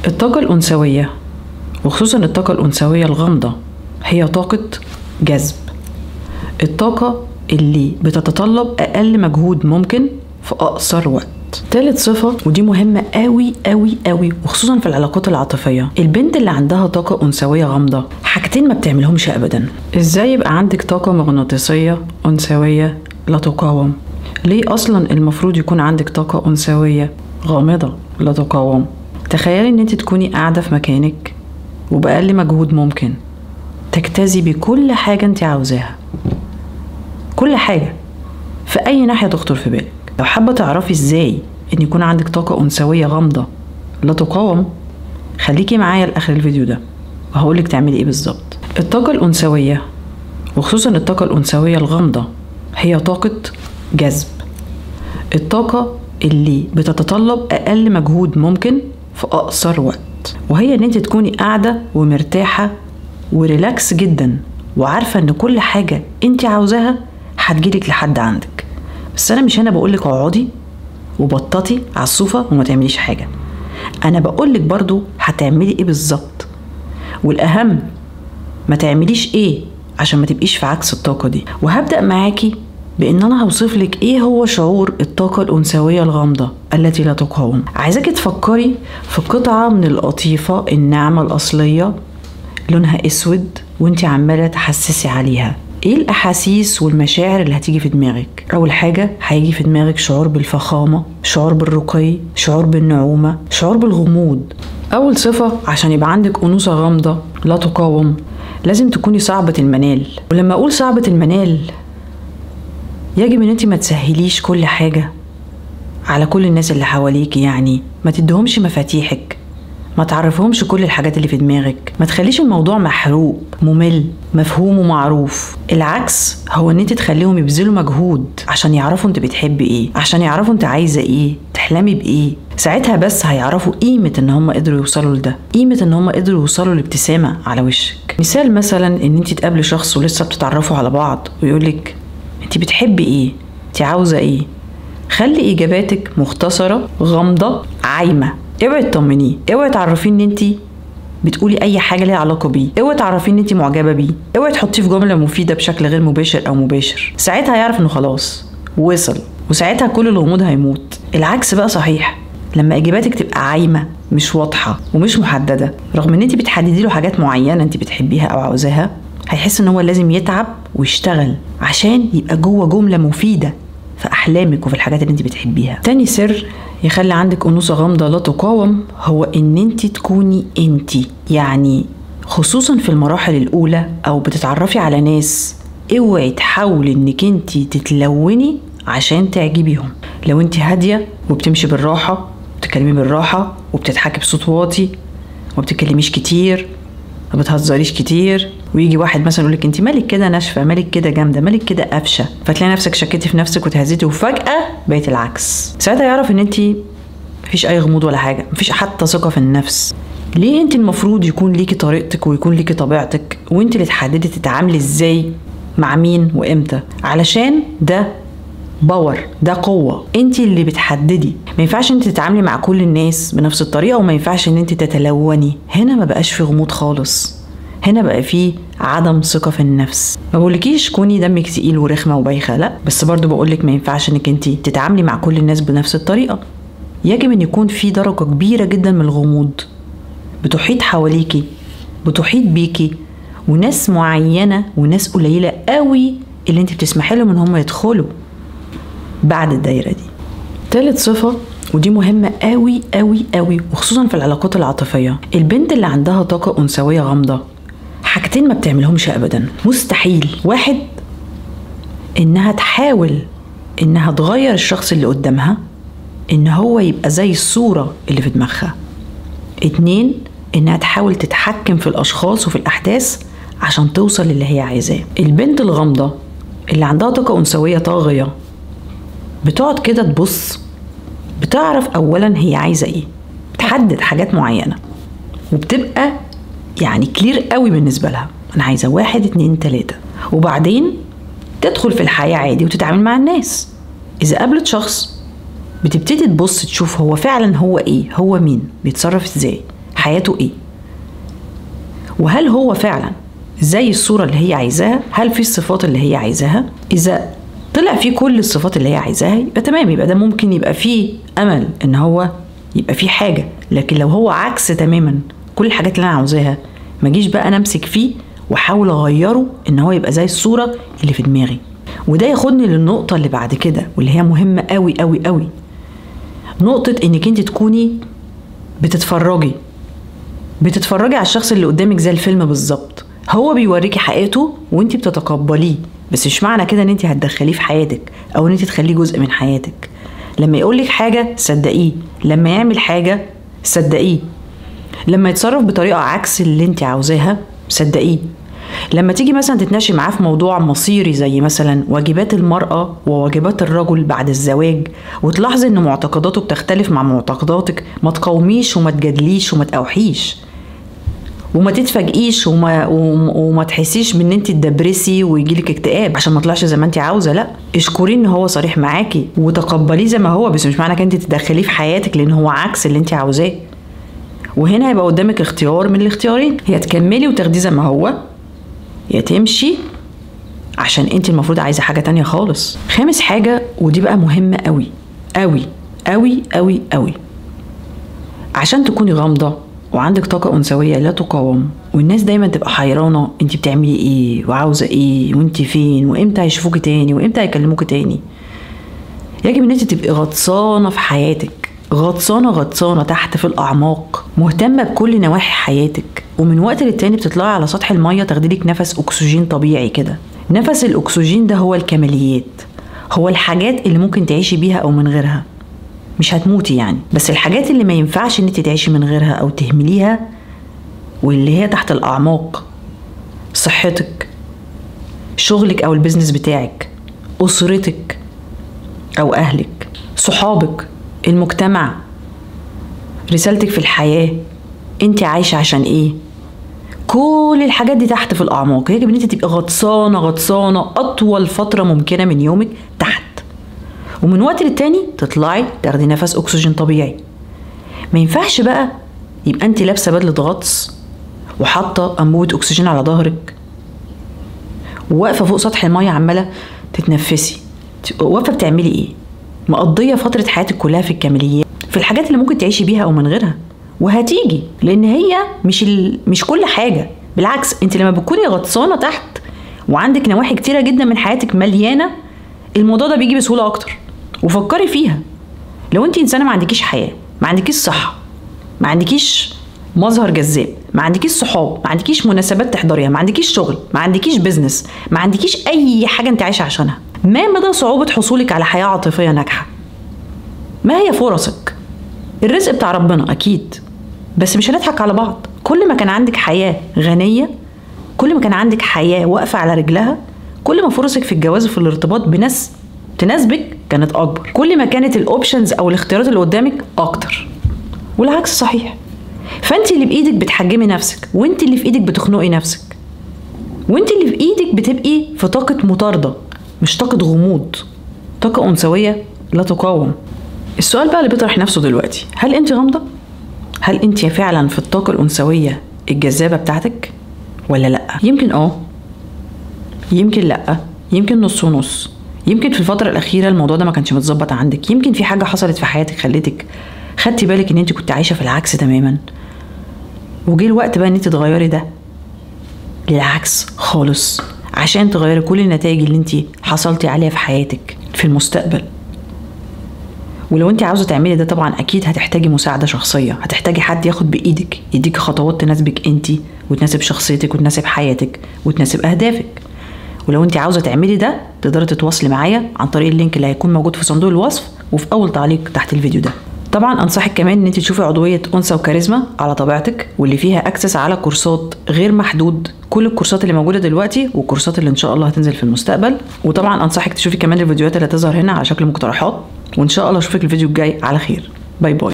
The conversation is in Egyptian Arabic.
الطاقة الأنثوية وخصوصا الطاقة الأنثوية الغامضة هي طاقة جذب الطاقة اللي بتتطلب أقل مجهود ممكن في أقصر وقت تالت صفة ودي مهمة قوي قوي قوي وخصوصا في العلاقات العاطفية البنت اللي عندها طاقة أنثوية غامضة حاجتين ما بتعملهمش أبدا إزاي يبقى عندك طاقة مغناطيسية أنثوية لا تقاوم ليه أصلا المفروض يكون عندك طاقة أنثوية غامضة لا تقاوم تخيلي ان انت تكوني قاعدة في مكانك وبأقل مجهود ممكن تجتذبي كل حاجة انت عاوزاها كل حاجة في أي ناحية تخطر في بالك لو حابة تعرفي ازاي ان يكون عندك طاقة أنثوية غامضة لا تقاوم خليكي معايا لآخر الفيديو ده وهقولك تعملي ايه بالظبط الطاقة الأنثوية وخصوصا الطاقة الأنثوية الغامضة هي طاقة جذب الطاقة اللي بتتطلب أقل مجهود ممكن في أقصر وقت وهي إن أنت تكوني قاعدة ومرتاحة وريلاكس جدا وعارفة إن كل حاجة أنت عاوزاها هتجيلك لحد عندك بس أنا مش هنا بقولك اقعدي وبططي على الصوفة وما تعمليش حاجة أنا بقولك برضو هتعملي إيه بالظبط والأهم ما تعمليش إيه عشان ما تبقيش في عكس الطاقة دي وهبدأ معاكي بان انا هوصف لك ايه هو شعور الطاقه الانثويه الغامضه التي لا تقاوم عايزاكي تفكري في قطعه من القطيفه الناعمه الاصليه لونها اسود وانت عماله تحسسي عليها ايه الاحاسيس والمشاعر اللي هتيجي في دماغك اول حاجه هيجي في دماغك شعور بالفخامه شعور بالرقي شعور بالنعومه شعور بالغموض اول صفه عشان يبقى عندك انوثه غامضه لا تقاوم لازم تكوني صعبه المنال ولما اقول صعبه المنال يجب ان انت ما تسهليش كل حاجة على كل الناس اللي حواليك يعني ما تدهمش مفاتيحك ما تعرفهمش كل الحاجات اللي في دماغك ما تخليش الموضوع محروق ممل مفهوم ومعروف العكس هو ان انت تخليهم يبذلوا مجهود عشان يعرفوا انت بتحبي ايه عشان يعرفوا انت عايزه ايه تحلمي بايه ساعتها بس هيعرفوا قيمة ان هم قدروا يوصلوا لده قيمة ان هم قدروا يوصلوا لابتسامة على وشك مثال مثلا ان انت تقابلي شخص ولسه بتتعرفوا على بعض ويقولك انت بتحبي ايه انت عاوزه ايه خلي اجاباتك مختصره غامضه عايمه اوعي تطمنيه اوعي تعرفيه ان انت بتقولي اي حاجه ليها علاقه بيه اوعي تعرفيه ان انت معجبه بيه اوعي تحطيه في جمله مفيده بشكل غير مباشر او مباشر ساعتها هيعرف انه خلاص وصل وساعتها كل الغموض هيموت العكس بقى صحيح لما اجاباتك تبقى عايمه مش واضحه ومش محدده رغم ان انت بتحددي له حاجات معينه انت بتحبيها او عاوزاها هيحس ان هو لازم يتعب ويشتغل عشان يبقى جوه جمله مفيده في احلامك وفي الحاجات اللي انت بتحبيها تاني سر يخلي عندك انوثه غامضه لا تقاوم هو ان انت تكوني انت يعني خصوصا في المراحل الاولى او بتتعرفي على ناس اوعي تحاولي انك انت تتلوني عشان تعجبيهم لو انت هاديه وبتمشي بالراحه بتتكلمي بالراحه وبتضحكي بصوت واطي وما بتتكلميش كتير ما بتهزريش كتير ويجي واحد مثلا يقول لك انت مالك كده ناشفه مالك كده جامده مالك كده قفشه فتلاقي نفسك شكيتي في نفسك وتهزيتي وفجاه بقيت العكس ساعتها يعرف ان انت مفيش اي غموض ولا حاجه مفيش حتى ثقه في النفس ليه انت المفروض يكون ليكي طريقتك ويكون ليكي طبيعتك وانت اللي تحددي تتعاملي ازاي مع مين وامتى علشان ده باور ده قوة انت اللي بتحددي ما ينفعش انت تتعاملي مع كل الناس بنفس الطريقة وما ينفعش ان انت تتلوني هنا ما بقاش في غموض خالص هنا بقى في عدم ثقة في النفس ما بقولكيش كوني دمك تقيل ورخمة وبايخة لا بس برضو بقولك ما ينفعش انك انت تتعاملي مع كل الناس بنفس الطريقة يجب ان يكون في درجة كبيرة جدا من الغموض بتحيط حواليكي بتحيط بيكي وناس معينة وناس قليلة قوي اللي انت بتسمحي لهم ان هم يدخلوا بعد الدايرة دي تالت صفة ودي مهمة قوي قوي قوي وخصوصا في العلاقات العاطفية البنت اللي عندها طاقة أنثوية غامضة حاجتين ما بتعملهمش أبدا مستحيل واحد إنها تحاول إنها تغير الشخص اللي قدامها إن هو يبقى زي الصورة اللي في دماغها اتنين إنها تحاول تتحكم في الأشخاص وفي الأحداث عشان توصل للي هي عايزاه البنت الغامضة اللي عندها طاقة أنثوية طاغية بتقعد كده تبص بتعرف اولا هي عايزه ايه بتحدد حاجات معينه وبتبقى يعني كلير قوي بالنسبه لها انا عايزه واحد اتنين تلاته وبعدين تدخل في الحياه عادي وتتعامل مع الناس اذا قابلت شخص بتبتدي تبص تشوف هو فعلا هو ايه هو مين بيتصرف ازاي حياته ايه وهل هو فعلا زي الصورة اللي هي عايزاها هل في الصفات اللي هي عايزاها إذا طلع فيه كل الصفات اللي هي عايزاها يبقى تمام يبقى ده ممكن يبقى فيه أمل إن هو يبقى فيه حاجة لكن لو هو عكس تماما كل الحاجات اللي أنا عاوزاها ما جيش بقى أنا أمسك فيه وأحاول أغيره إن هو يبقى زي الصورة اللي في دماغي وده ياخدني للنقطة اللي بعد كده واللي هي مهمة قوي قوي قوي نقطة إنك أنت تكوني بتتفرجي بتتفرجي على الشخص اللي قدامك زي الفيلم بالظبط هو بيوريكي حقيقته وانت بتتقبليه بس مش معنى كده ان انت هتدخليه في حياتك او ان انت تخليه جزء من حياتك لما يقولك حاجة صدقيه لما يعمل حاجة صدقيه لما يتصرف بطريقة عكس اللي انت عاوزاها صدقيه لما تيجي مثلا تتناقشي معاه في موضوع مصيري زي مثلا واجبات المرأة وواجبات الرجل بعد الزواج وتلاحظي ان معتقداته بتختلف مع معتقداتك ما تقاوميش وما تجادليش وما تأوحيش وما تتفاجئيش وما وما تحسيش بان انت تدبرسي ويجيلك اكتئاب عشان ما طلعش زي ما انت عاوزه لا اشكري ان هو صريح معاكي وتقبليه زي ما هو بس مش معنى كده انت تدخليه في حياتك لان هو عكس اللي انت عاوزاه وهنا هيبقى قدامك اختيار من الاختيارين هي تكملي وتاخديه زي ما هو يا تمشي عشان انت المفروض عايزه حاجه تانية خالص خامس حاجه ودي بقى مهمه قوي قوي قوي قوي قوي عشان تكوني غامضه وعندك طاقة أنثوية لا تقاوم والناس دايما تبقى حيرانة انت بتعملي ايه وعاوزة ايه وانت فين وامتى هيشوفوكي تاني وامتى هيكلموكي تاني يجب ان انت تبقي غطسانة في حياتك غطسانة غطسانة تحت في الأعماق مهتمة بكل نواحي حياتك ومن وقت للتاني بتطلعي على سطح المية تاخديلك نفس أكسجين طبيعي كده نفس الأكسجين ده هو الكماليات هو الحاجات اللي ممكن تعيشي بيها أو من غيرها مش هتموتي يعني بس الحاجات اللي ما ينفعش ان انت تعيشي من غيرها او تهمليها واللي هي تحت الاعماق صحتك شغلك او البيزنس بتاعك اسرتك او اهلك صحابك المجتمع رسالتك في الحياه انت عايشه عشان ايه كل الحاجات دي تحت في الاعماق يجب ان انت تبقي غطسانه غطسانه اطول فتره ممكنه من يومك تحت ومن وقت للتاني تطلعي تاخدي نفس اكسجين طبيعي ما ينفعش بقى يبقى انت لابسه بدله غطس وحاطه انبوبه اكسجين على ظهرك وواقفه فوق سطح الميه عماله تتنفسي واقفه بتعملي ايه مقضيه فتره حياتك كلها في الكماليات في الحاجات اللي ممكن تعيشي بيها او من غيرها وهتيجي لان هي مش ال... مش كل حاجه بالعكس انت لما بتكوني غطسانه تحت وعندك نواحي كتيره جدا من حياتك مليانه الموضوع ده بيجي بسهوله اكتر وفكري فيها لو انت انسانه ما عندكيش حياه ما عندكيش صحه ما عندكيش مظهر جذاب ما عندكيش صحاب ما عندكيش مناسبات تحضريها ما عندكيش شغل ما عندكيش بيزنس ما عندكيش اي حاجه انت عايشه عشانها ما مدى صعوبه حصولك على حياه عاطفيه ناجحه ما هي فرصك الرزق بتاع ربنا اكيد بس مش هنضحك على بعض كل ما كان عندك حياه غنيه كل ما كان عندك حياه واقفه على رجلها كل ما فرصك في الجواز وفي الارتباط بناس تناسبك كانت اكبر كل ما كانت الاوبشنز او الاختيارات اللي قدامك اكتر والعكس صحيح فانت اللي بايدك بتحجمي نفسك وانت اللي في ايدك بتخنقي نفسك وانت اللي في ايدك بتبقي في طاقه مطارده مش طاقه غموض طاقه انثويه لا تقاوم السؤال بقى اللي بيطرح نفسه دلوقتي هل انت غامضه هل انت فعلا في الطاقه الانثويه الجذابه بتاعتك ولا لا يمكن اه يمكن لا يمكن نص ونص يمكن في الفترة الأخيرة الموضوع ده ما كانش متظبط عندك يمكن في حاجة حصلت في حياتك خلتك خدتي بالك ان انت كنت عايشة في العكس تماما وجه الوقت بقى ان انت تغيري ده للعكس خالص عشان تغيري كل النتائج اللي انت حصلتي عليها في حياتك في المستقبل ولو انت عاوزه تعملي ده طبعا اكيد هتحتاجي مساعده شخصيه هتحتاجي حد ياخد بايدك يديكي خطوات تناسبك انت وتناسب شخصيتك وتناسب حياتك وتناسب اهدافك ولو انت عاوزه تعملي ده تقدري تتواصلي معايا عن طريق اللينك اللي هيكون موجود في صندوق الوصف وفي اول تعليق تحت الفيديو ده طبعا انصحك كمان ان انت تشوفي عضويه انثى وكاريزما على طبيعتك واللي فيها اكسس على كورسات غير محدود كل الكورسات اللي موجوده دلوقتي والكورسات اللي ان شاء الله هتنزل في المستقبل وطبعا انصحك تشوفي كمان الفيديوهات اللي هتظهر هنا على شكل مقترحات وان شاء الله اشوفك الفيديو الجاي على خير باي باي